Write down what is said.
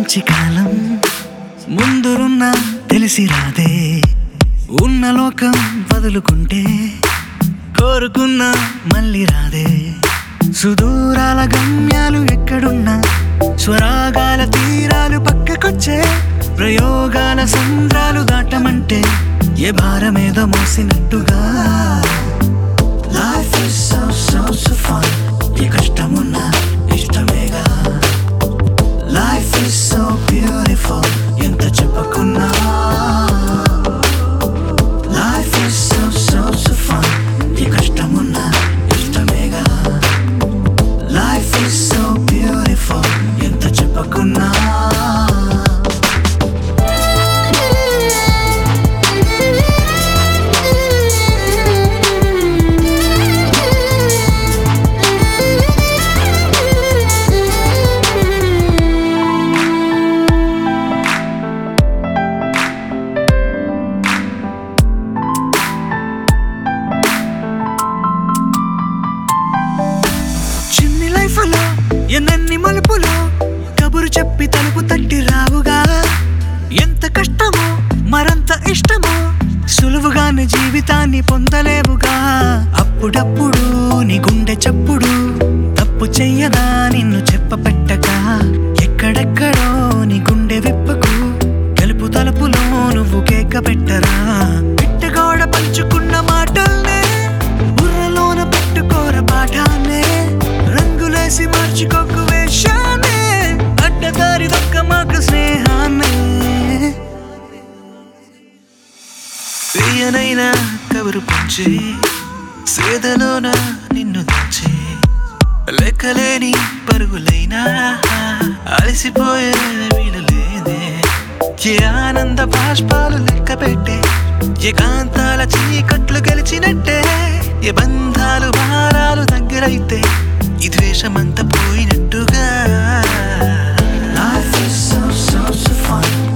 మంచి కాలం ముందురున్న తెలిసి రాదే ఉన్న లోకం వదులుకుంటే కోరుకున్న మళ్ళీ రాదే సుదూరాల గమ్యాలు ఎక్కడున్నా స్వరాగాల తీరాలు పక్కకొచ్చే ప్రయోగాల సంద్రాలు దాటమంటే ఏ భారమేదో మోసినట్టుగా Life is so so so fun A కష్టమున్నా ఇష్టమేగా Life is so beautiful ఎంత చెప్పకున్నా Life is so so so fun A కష్టమున్నా ఇష్టమేగా Life is so beautiful ఎంత చెప్పకున్నా చిన్ని లైఫ్ లో ఎన్నెన్ని మలుపులు కబురు చెప్పి తలుపు తట్టి రావుగా ఎంత కష్టమో మరంత ఇష్టమో సులువుగానే జీవితాన్ని పొందలేవుగా అప్పుడప్పుడు నీ గుండె చప్పుడు తప్పు చెయ్యదా నిన్ను చెప్పపెట్టక ఎక్కడెక్కడో నీ గుండె విప్పకు గెలుపు తలుపులో నువ్వు కేక పెట్టరా పిట్టగోడ పంచుకున్న మాటల్నే బుర్రలోన పెట్టుకోర పాఠాన్నే రంగులేసి మార్చుకోకు వేషాన్నే అడ్డదారి దొక్క మాకు స్నేహాన్నే తీయనైనా కబురు పంచి సేదలోన నిన్ను తెచ్చి లెక్కలేని పరుగులైనా అలసిపోయే వీలు లేదే ఏ ఆనంద బాష్పాలు లెక్క పెట్టే ఏకాంతాల చీకట్లు గెలిచినట్టే ఏ బంధాలు భారాలు దగ్గరైతే ఈ ద్వేషమంతా పోయినట్టుగా Life is so so so fun